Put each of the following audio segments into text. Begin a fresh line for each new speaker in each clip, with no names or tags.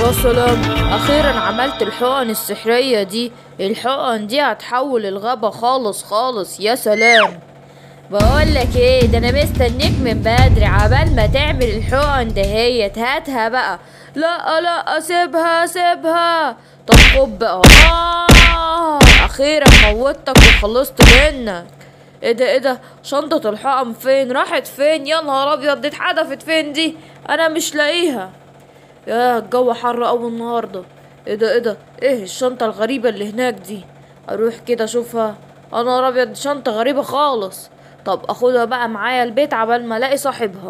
يا سلام اخيرا عملت الحقن السحرية دي الحقن دي هتحول الغابة خالص خالص يا سلام بقولك ايه ده انا مستنيك من بدري عبال ما تعمل الحقن دهيت هاتها بقى لا لا سيبها سيبها طب خد بقى آه اخيرا موتك وخلصت منك ايه ده ايه ده شنطة الحقن فين راحت فين يا نهار ابيض دي اتحدفت فين دي انا مش لاقيها يا الجو حر قوي النهارده ايه ده ايه ده ايه الشنطة الغريبة اللي هناك دي اروح كده اشوفها انا ابيض شنطة غريبة خالص طب اخدها بقى معايا البيت عبال ما الاقي صاحبها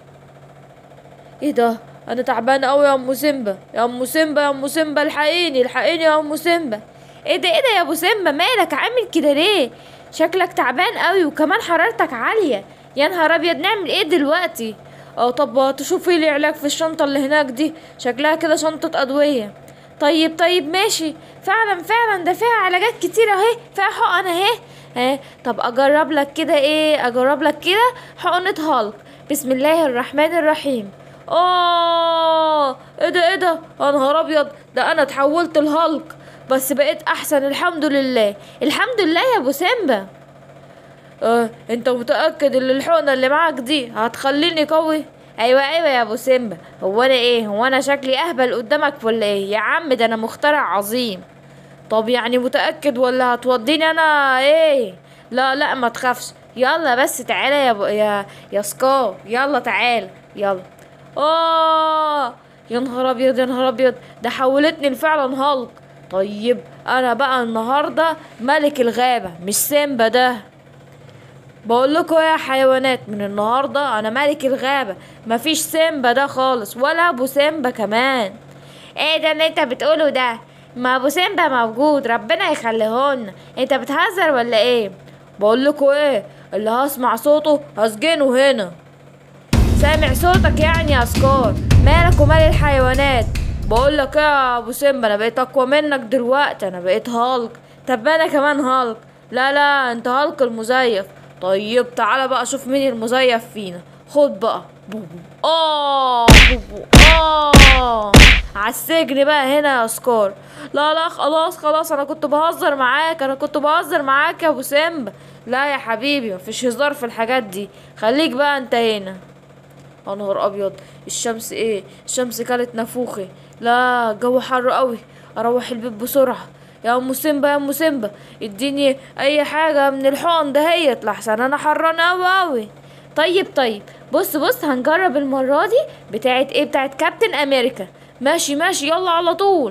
ايه ده انا تعبان قوي يا ام سيمبا يا ام سيمبا يا ام سيمبا الحقيني الحقيني يا ام سيمبا ايه ده ايه ده يا ابو سيمبا مالك عامل كده ليه شكلك تعبان قوي وكمان حرارتك عالية يا نهار ابيض نعمل ايه دلوقتي اه طب تشوفي لي علاج في الشنطة اللي هناك دي شكلها كده شنطة ادوية طيب طيب ماشي فعلا فعلا ده فيها علاجات كتير اهي فيها حقن اهي ها طب اجرب لك كده ايه اجرب لك كده حقنة هالك بسم الله الرحمن الرحيم اه ايه ده ايه ده يا نهار ابيض ده انا اتحولت لهالك بس بقيت احسن الحمد لله الحمد لله يا ابو سيمبا اه انت متاكد ان الحقنه اللي معاك دي هتخليني قوي ايوه ايوه يا ابو سيمبا هو انا ايه هو انا شكلي اهبل قدامك ولا ايه يا عم ده انا مخترع عظيم طب يعني متاكد ولا هتوديني انا ايه لا لا ما تخافش يلا بس تعالى يا ب... يا يا سكار يلا تعال يلا اه يا نهار ابيض يا نهار ابيض ده حولتني لفعلا هالك طيب انا بقى النهارده ملك الغابه مش سيمبا ده بقول لكم يا حيوانات من النهارده انا ملك الغابه مفيش سيمبا ده خالص ولا ابو سيمبا كمان ايه ده اللي انت بتقوله ده ما ابو سيمبا موجود ربنا يخليهولنا انت بتهزر ولا ايه بقول لكم ايه اللي هسمع صوته هسجنه هنا سامع صوتك يعني يا سكار مالك ومال الحيوانات بقول لك يا ابو سيمبا انا بقيت اقوى منك دلوقتي انا بقيت هالك طب انا كمان هالك لا لا انت هالك المزيف طيب تعالى بقى شوف مين المزيف فينا خد بقى بوبو اه بوبو اه عالسجن بقى هنا يا سكار لا لا خلاص خلاص انا كنت بهزر معاك انا كنت بهزر معاك يا ابو سيمبا لا يا حبيبي مفيش هزار في الحاجات دي خليك بقى انت هنا يا نهار ابيض الشمس ايه الشمس كانت نافوخي لا الجو حر قوي اروح البيت بسرعه يا ام سيمبا يا ام سيمبا اديني اي حاجه من الحقن دهيت لحسن انا حران قوي قوي طيب طيب بص بص هنجرب المره دي بتاعت ايه بتاعت كابتن امريكا ماشي ماشي يلا على طول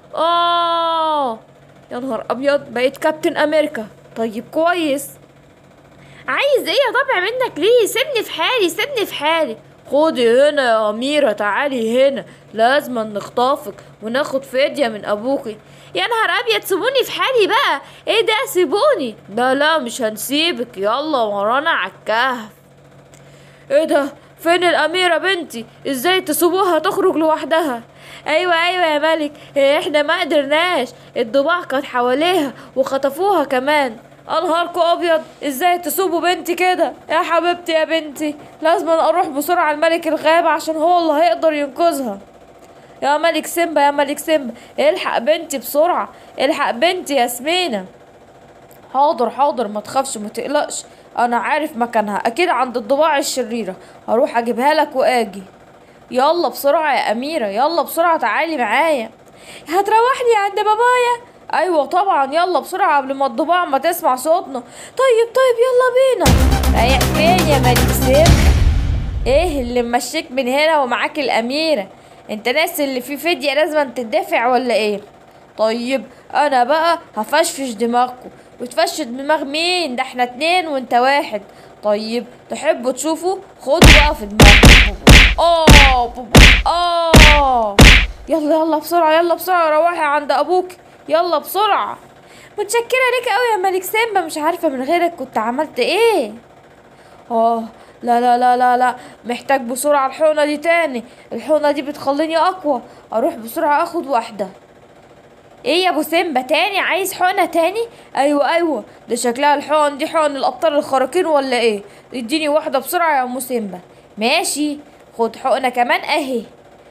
اه يا نهار ابيض بقيت كابتن امريكا طيب كويس عايز ايه يا طبع منك ليه سيبني في حالي سيبني في حالي خدي هنا يا أميرة تعالي هنا لازم نخطفك وناخد فدية من أبوكي يا نهار أبيض سيبوني في حالي بقى ايه ده سيبوني لا لا مش هنسيبك يلا ورانا عالكهف ايه ده فين الأميرة بنتي ازاي تسيبوها تخرج لوحدها ايوه ايوه يا ملك احنا ما قدرناش الضباع كانت حواليها وخطفوها كمان انهاركو ابيض ازاي تسوبوا بنتي كده يا حبيبتي يا بنتي لازم اروح بسرعه لملك الغابه عشان هو اللي هيقدر ينقذها يا ملك سيمبا يا ملك سيمبا الحق بنتي بسرعه الحق بنتي ياسمينة حاضر حاضر ما تخافش ما تقلقش انا عارف مكانها اكيد عند الضباع الشريره هروح اجيبها لك واجي يلا بسرعه يا اميره يلا بسرعه تعالي معايا هتروحني عند بابايا ايوه طبعا يلا بسرعه قبل ما الضباع ما تسمع صوتنا طيب طيب يلا بينا رايح فين يا ملك سيم ايه اللي مشيك من هنا ومعاك الاميره انت ناس اللي فيه فدية لازم تدفع ولا ايه طيب انا بقى هفشفش دماغكم وتفشش دماغ مين ده احنا اتنين وانت واحد طيب تحبوا تشوفوا خدوا بقى في دماغكم اه بوبو اه يلا يلا بسرعه يلا بسرعه روحي عند ابوك يلا بسرعة متشكرة ليك قوي يا ملك سيمبا مش عارفة من غيرك كنت عملت ايه اه لا لا لا لا لا محتاج بسرعة الحقنة دي تاني الحقنة دي بتخليني اقوى اروح بسرعة اخد واحدة ايه يا ابو سيمبا تاني عايز حقنة تاني ايوه ايوه ده شكلها الحقن دي حقن الابطال الخارقين ولا ايه اديني واحدة بسرعة يا ام سيمبا ماشي خد حقنة كمان اهي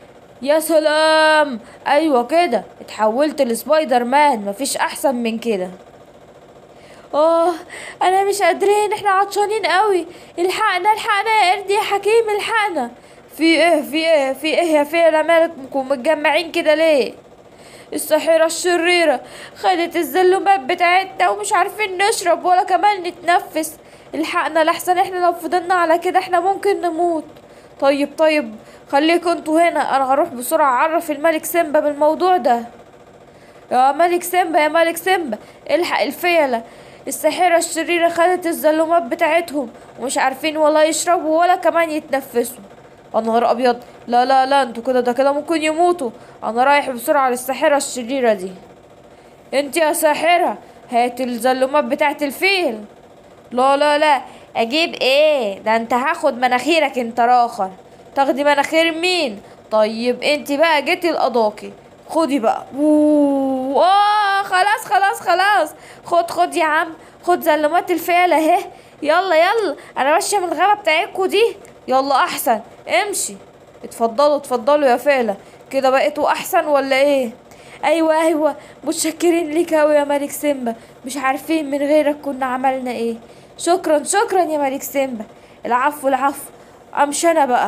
يا سلام ايوه كده اتحولت لسبايدر مان مفيش احسن من كده اه انا مش قادرين احنا عطشانين قوي الحقنا الحقنا يا قرد يا حكيم الحقنا في ايه في ايه في ايه يا فيلا مالكم متجمعين كده ليه الساحرة الشريرة خدت الزلومات بتاعتنا ومش عارفين نشرب ولا كمان نتنفس الحقنا لحسن احنا لو فضلنا على كده احنا ممكن نموت طيب طيب خليكوا انتوا هنا انا هروح بسرعة اعرف الملك سيمبا بالموضوع ده يا ملك سيمبا يا ملك سيمبا الحق الفيلة الساحرة الشريرة خدت الزلومات بتاعتهم ومش عارفين ولا يشربوا ولا كمان يتنفسوا يا نهار ابيض لا لا لا انتوا كده ده كده ممكن يموتوا انا رايح بسرعة للساحرة الشريرة دي انت يا ساحرة هات الزلومات بتاعت الفيل لا لا لا اجيب ايه ده انت هاخد مناخيرك انت راخر تاخدي مناخير مين طيب انت بقى جيتي القضاكي خدي بقى اوه آه، خلاص خلاص خلاص خد خد يا عم خد زلمات الفيلة اهي يلا يلا انا ماشيه من الغابه بتاعتكوا دي يلا احسن امشي اتفضلوا اتفضلوا يا فيلة كده بقيتوا احسن ولا ايه ايوه ايوه متشكرين ليك اوي يا ملك سيمبا مش عارفين من غيرك كنا عملنا ايه شكرا شكرا يا ملك سيمبا العفو العفو امشي انا بقى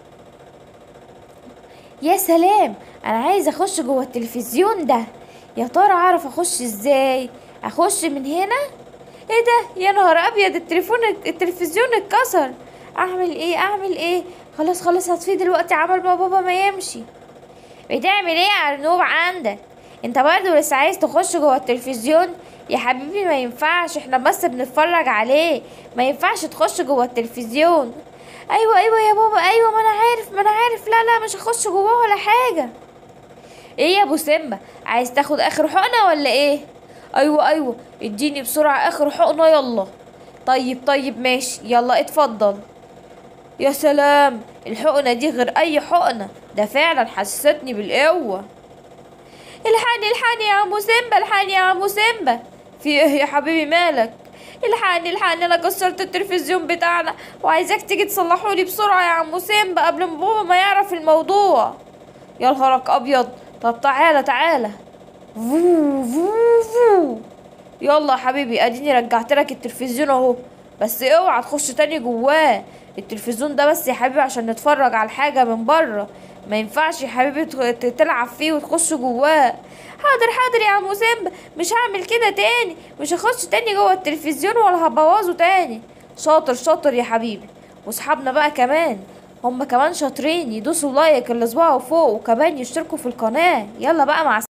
يا سلام انا عايز اخش جوه التلفزيون ده يا ترى اعرف اخش ازاي اخش من هنا ايه ده يا نهار ابيض التليفون التلفزيون اتكسر اعمل ايه اعمل ايه خلاص خلاص هطفيه دلوقتي عمل ما بابا ما يمشي بتعمل ايه يا ارنوب عندك انت برضه لسه عايز تخش جوه التلفزيون يا حبيبي ما ينفعش احنا بس بنتفرج عليه ما ينفعش تخش جوه التلفزيون ايوه ايوه يا بابا ايوه ما انا عارف ما انا عارف لا لا مش هخش جواه ولا حاجه ايه يا ابو سيمبا عايز تاخد اخر حقنه ولا ايه ايوه ايوه اديني بسرعه اخر حقنه يلا طيب طيب ماشي يلا اتفضل يا سلام الحقنه دي غير اي حقنه ده فعلا حسستني بالقوه الحقني الحقني يا عمو سيمبا الحقني يا عمو سيمبا في ايه يا حبيبي مالك الحقني الحقني انا كسرت التلفزيون بتاعنا وعايزاك تيجي تصلحولي بسرعه يا عمو سيمبا قبل ما بابا ما يعرف الموضوع يا نهارك ابيض طب تعالى تعالى فو فو فو يلا يا حبيبي اديني رجعت لك التلفزيون اهو بس اوعى تخش تاني جواه التلفزيون ده بس يا حبيبي عشان نتفرج على الحاجة من بره ما ينفعش يا حبيبي تخ- ت- تلعب فيه وتخش جواه حاضر حاضر يا عمو سيمبا مش هعمل كده تاني مش هخش تاني جوه التلفزيون ولا هبوظه تاني شاطر شاطر يا حبيبي واصحابنا بقى كمان هم كمان شاطرين يدوسوا لايك اللي صباعه فوق وكمان يشتركوا في القناة يلا بقى مع